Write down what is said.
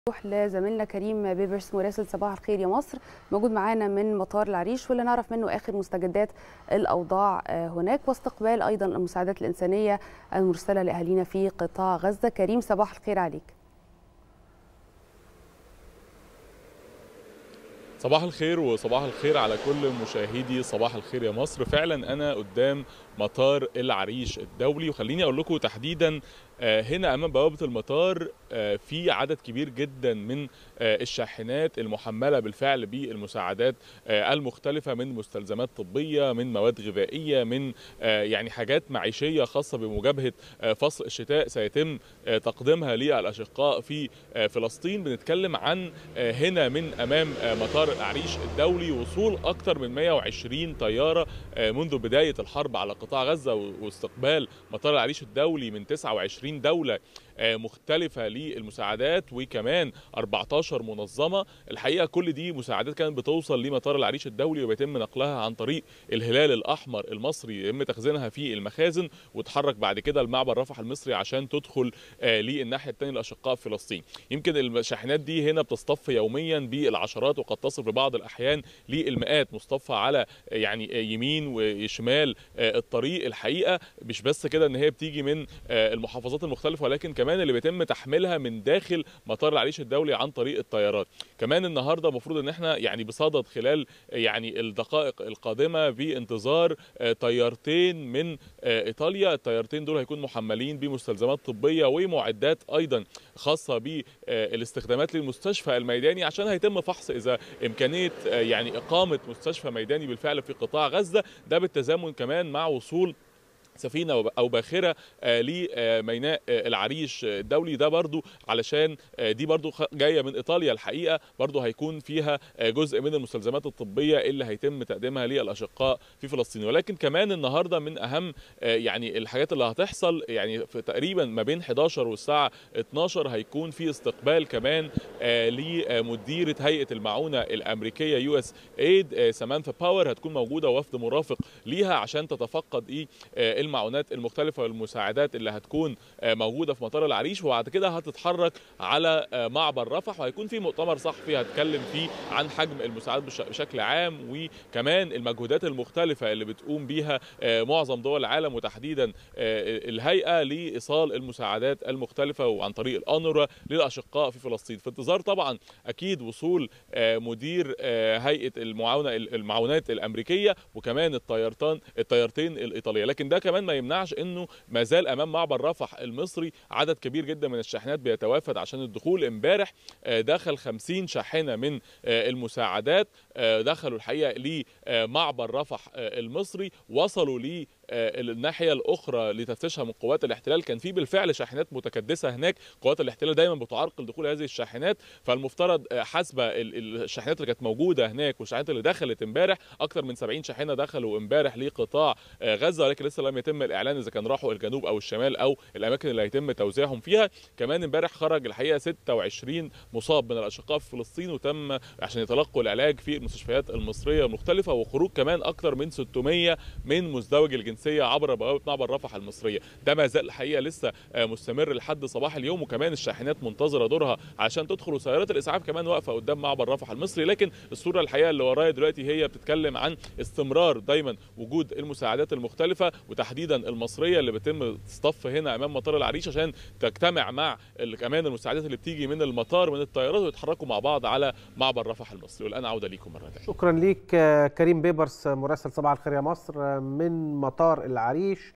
نروح لزميلنا كريم بيبرس مراسل صباح الخير يا مصر موجود معانا من مطار العريش واللي نعرف منه اخر مستجدات الاوضاع هناك واستقبال ايضا المساعدات الانسانيه المرسله لاهالينا في قطاع غزه كريم صباح الخير عليك صباح الخير وصباح الخير على كل مشاهدي صباح الخير يا مصر فعلا انا قدام مطار العريش الدولي وخليني اقول لكم تحديدا هنا امام بوابه المطار في عدد كبير جدا من الشاحنات المحمله بالفعل بالمساعدات المختلفه من مستلزمات طبيه من مواد غذائيه من يعني حاجات معيشيه خاصه بمجابهه فصل الشتاء سيتم تقديمها للاشقاء في فلسطين بنتكلم عن هنا من امام مطار العريش الدولي وصول اكثر من 120 طياره منذ بدايه الحرب على قطاع غزه واستقبال مطار العريش الدولي من 29 دولة مختلفة للمساعدات وكمان 14 منظمة الحقيقة كل دي مساعدات كانت بتوصل لمطار العريش الدولي وبيتم نقلها عن طريق الهلال الأحمر المصري يتم تخزينها في المخازن وتحرك بعد كده المعبر رفح المصري عشان تدخل للناحية الثانية الأشقاء في فلسطين يمكن الشاحنات دي هنا بتصطف يوميا بالعشرات وقد تصل في بعض الأحيان للمئات مصطفى على يعني يمين وشمال الطريق الحقيقة مش بس كده ان هي بتيجي من المحافظات المختلفة ولكن كمان اللي بيتم تحميلها من داخل مطار العريش الدولي عن طريق الطيارات كمان النهارده المفروض ان احنا يعني بصدد خلال يعني الدقائق القادمه بانتظار طيارتين من ايطاليا الطيارتين دول هيكونوا محملين بمستلزمات طبيه ومعدات ايضا خاصه بالاستخدامات للمستشفى الميداني عشان هيتم فحص اذا امكانيه يعني اقامه مستشفى ميداني بالفعل في قطاع غزه ده بالتزامن كمان مع وصول سفينه او باخره لميناء العريش الدولي ده برضو علشان دي برضو جايه من ايطاليا الحقيقه برضو هيكون فيها جزء من المستلزمات الطبيه اللي هيتم تقديمها للاشقاء في فلسطين ولكن كمان النهارده من اهم يعني الحاجات اللي هتحصل يعني في تقريبا ما بين 11 والساعه 12 هيكون في استقبال كمان لمديره هيئه المعونه الامريكيه يو اس ايد سامانثا باور هتكون موجوده وفد مرافق ليها عشان تتفقد ايه المعونات المختلفة والمساعدات اللي هتكون موجودة في مطار العريش وبعد كده هتتحرك على معبر رفح وهيكون في مؤتمر صحفي هتكلم فيه عن حجم المساعدات بشكل عام وكمان المجهودات المختلفة اللي بتقوم بيها معظم دول العالم وتحديدا الهيئة لإيصال المساعدات المختلفة وعن طريق الأنورا للأشقاء في فلسطين في انتظار طبعا أكيد وصول مدير هيئة المعاونة المعونات الأمريكية وكمان الطيارتان الطيارتين الإيطالية لكن ده كمان ما يمنعش انه ما زال امام معبر رفح المصري عدد كبير جدا من الشاحنات بيتوافد عشان الدخول امبارح دخل 50 شاحنه من المساعدات دخلوا الحقيقه لمعبر رفح المصري وصلوا ل الناحيه الاخرى لتفتيشها من قوات الاحتلال كان في بالفعل شاحنات متكدسه هناك قوات الاحتلال دايما بتعرقل دخول هذه الشاحنات فالمفترض حسب الشاحنات اللي كانت موجوده هناك والشاحنات اللي دخلت امبارح اكثر من 70 شاحنه دخلوا امبارح لقطاع غزه ولكن لسه لم يتم الاعلان اذا كان راحوا الجنوب او الشمال او الاماكن اللي هيتم توزيعهم فيها كمان امبارح خرج الحقيقه 26 مصاب من الاشقاء في فلسطين وتم عشان يتلقوا العلاج في المستشفيات المصريه المختلفه وخروج كمان اكثر من 600 من مزدوج الجنسيه عبر بوابه معبر رفح المصريه ده ما زال الحقيقه لسه مستمر لحد صباح اليوم وكمان الشاحنات منتظره دورها عشان تدخل وسيارات الاسعاف كمان واقفه قدام معبر رفح المصري لكن الصوره الحقيقه اللي ورايا دلوقتي هي بتتكلم عن استمرار دايما وجود المساعدات المختلفه وتحديدا المصريه اللي بتم تصطف هنا امام مطار العريش عشان تجتمع مع كمان المساعدات اللي بتيجي من المطار من الطيارات ويتحركوا مع بعض على معبر رفح المصري والان عوده ليكم مره ثانيه شكرا ليك كريم بيبرس مراسل صباح الخير يا مصر من مطار العريش